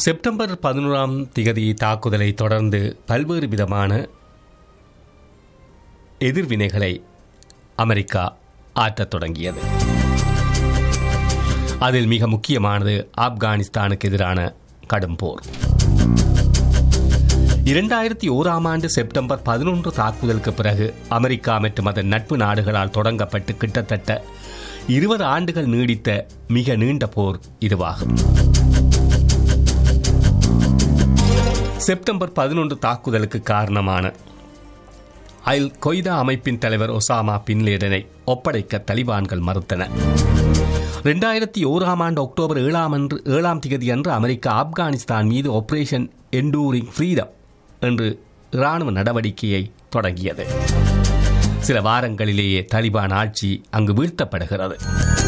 September பதினோராம் திகதி தாக்குதலை தொடர்ந்து பல்வேறு விதமான எதிர்வினைகளை அமெரிக்கா ஆற்றத் தொடங்கியது அதில் மிக முக்கியமானது ஆப்கானிஸ்தானுக்கு எதிரான கடும் போர் இரண்டாயிரத்தி ஓராம் ஆண்டு செப்டம்பர் பதினொன்று தாக்குதலுக்கு பிறகு அமெரிக்கா மற்றும் அதன் நட்பு நாடுகளால் தொடங்கப்பட்டு கிட்டத்தட்ட இருபது ஆண்டுகள் நீடித்த மிக நீண்ட போர் இதுவாகும் செப்டம்பர் பதினொன்று தாக்குதலுக்கு காரணமான அல் கொய்தா அமைப்பின் தலைவர் ஒசாமா பின்லேடனை ஒப்படைக்க தலிபான்கள் மறுத்தன ரெண்டாயிரத்தி ஓராம் ஆண்டு அக்டோபர் ஏழாம் அன்று ஏழாம் திகதி அன்று அமெரிக்கா ஆப்கானிஸ்தான் மீது ஆபரேஷன் எண்டூரிங் ஃப்ரீடம் என்று இராணுவ நடவடிக்கையை தொடங்கியது சில வாரங்களிலேயே தலிபான் ஆட்சி அங்கு வீழ்த்தப்படுகிறது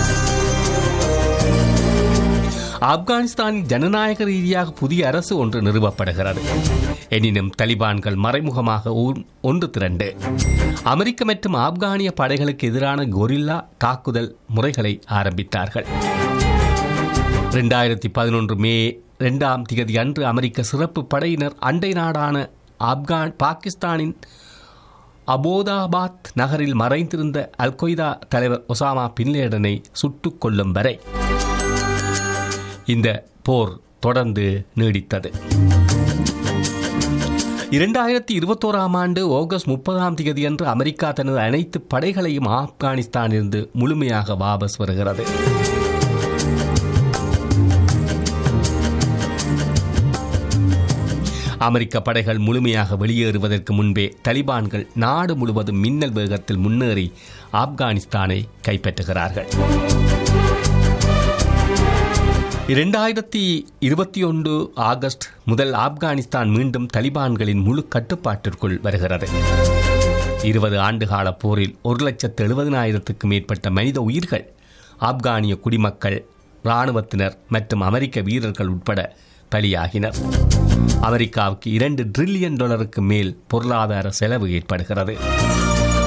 ஆப்கானிஸ்தானில் ஜனநாயக ரீதியாக புதிய அரசு ஒன்று நிறுவப்படுகிறது எனினும் தலிபான்கள் மறைமுகமாக ஊர்- ஒன்று திரண்டு அமெரிக்க மற்றும் ஆப்கானிய படைகளுக்கு எதிரான கொரில்லா தாக்குதல் முறைகளை ஆரம்பித்தார்கள் ரெண்டாயிரத்தி பதினொன்று மே ரெண்டாம் திகதி அன்று அமெரிக்க சிறப்பு படையினர் அண்டை நாடான ஆப்கான் பாகிஸ்தானின் அபோதாபாத் நகரில் மறைந்திருந்த அல் கொய்தா தலைவர் ஒசாமா பின்லேடனை சுட்டுக் கொல்லும் வரை இந்த போர் தொடர்ந்து நீடித்தது இரண்டாயிரத்தி இருபத்தோராம் ஆண்டு ஆகஸ்ட் முப்பதாம் தேதியன்று அமெரிக்கா தனது அனைத்து படைகளையும் ஆப்கானிஸ்தானிலிருந்து முழுமையாக வாபஸ் வருகிறது அமெரிக்க படைகள் முழுமையாக வெளியேறுவதற்கு முன்பே தலிபான்கள் நாடு முழுவதும் மின்னல் வேகத்தில் முன்னேறி ஆப்கானிஸ்தானை கைப்பற்றுகிறார்கள் இரண்டாயிரத்தி இருபத்தி ஒன்று ஆகஸ்ட் முதல் ஆப்கானிஸ்தான் மீண்டும் தலிபான்களின் முழு கட்டுப்பாட்டிற்குள் வருகிறது இருபது ஆண்டுகால போரில் ஒரு லட்சத்து எழுபதினாயிரத்துக்கு மேற்பட்ட மனித உயிர்கள் ஆப்கானிய குடிமக்கள் இராணுவத்தினர் மற்றும் அமெரிக்க வீரர்கள் உட்பட பலியாகினர் அமெரிக்காவுக்கு இரண்டு டிரில்லியன் டாலருக்கு மேல் பொருளாதார செலவு ஏற்படுகிறது